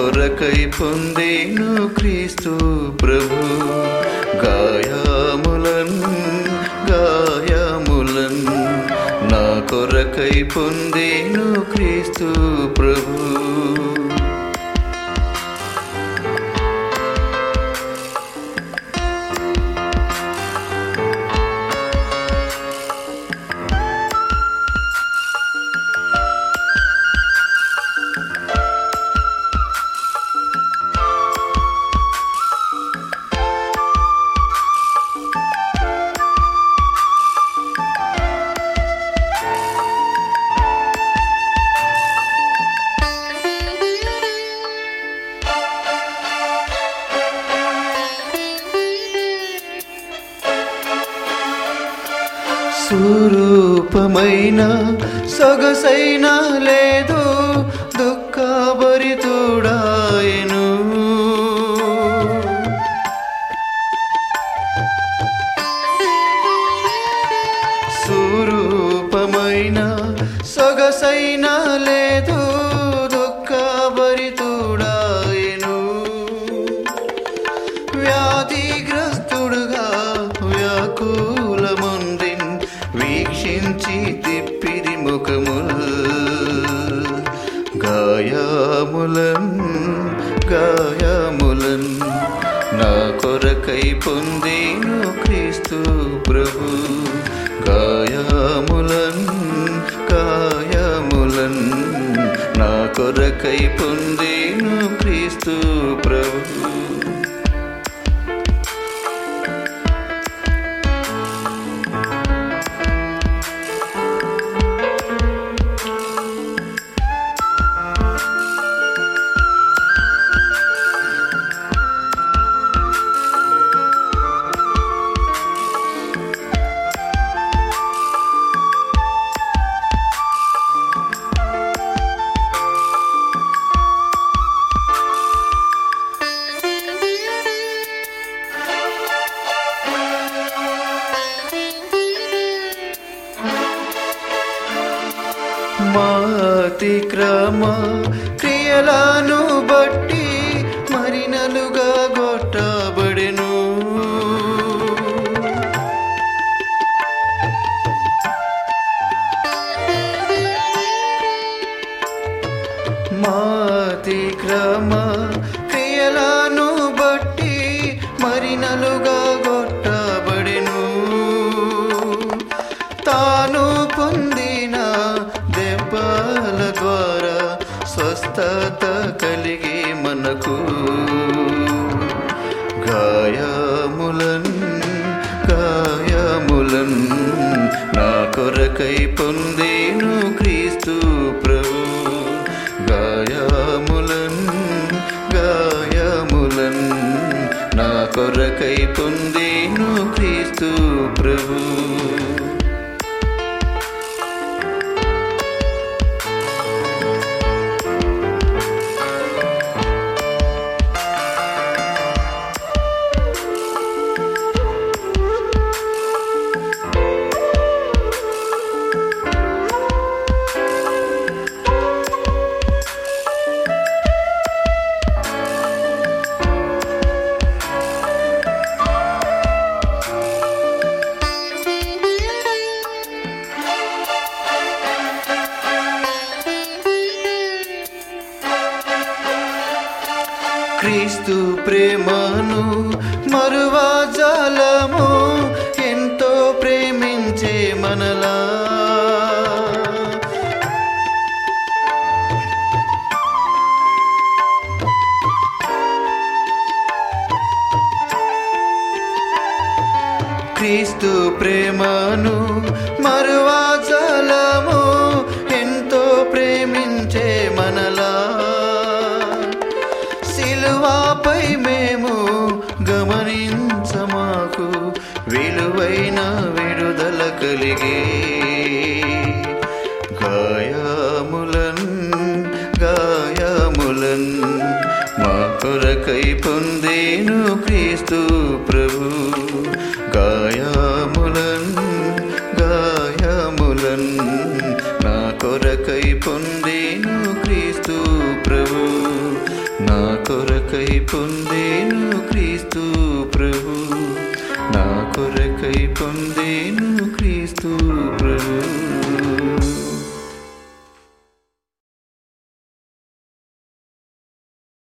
కొరకై పొందేను క్రీస్తు ప్రభు గాయములన్ గాయములన్ నా కొరకై పొందేను క్రీస్తు ప్రభు స్వరూపమైన సొగసైన లేదు దుఃఖభరితుడాయను స్వరూపమైన సొగసైన లేదు దుఃఖభరితుడాయను వ్యాధిగ్రస్తుడుగా వ్యాకులముందిన్ వీక్షించి తిప్పిరి ముఖముల్ గాయములన్ గాయములన్ నా కొరకై పొందేను క్రీస్తు ప్రభు గాయములన్ గాయములన్ నా కొరకై పొందేను క్రీస్తు ప్రభు మాతిక్రమ క్రియలను బట్టి మరినలుగా గొట్టబడెను మాతిక్రమ క్రియలను బట్టి మరినలుగా గొట్టబడెను తాను పొందిన దెబ్బల ద్వారా స్వస్థత కలిగి మనకు గాయములన్ గాయములన్ నా కొరకై పొందేను క్రీస్తు ప్రభు గాయములన్ గాయములన్ నా కొరకై పొందేను క్రీస్తు ప్రభు క్రీస్తు ప్రేమను మరువా జాలము ఎంతో ప్రేమించే మనలా క్రీస్తు ప్రేమను మరువా జాలము ఎంతో ప్రేమించే మనలా సిలువాపై మేము గమనించమాకు విలువైన విడుదల కలిగే గాయములన్ గాయములన్ మా కొరకై పొందేను క్రీస్తు ప్రభు గాయములన్ గాయములన్ నా కొరకై పొందేను క్రీస్తు ప్రభు నా కొరకై పొందేను క్రీస్తు ప్రభు నా కొరకై పొందేను క్రీస్తు ప్రభు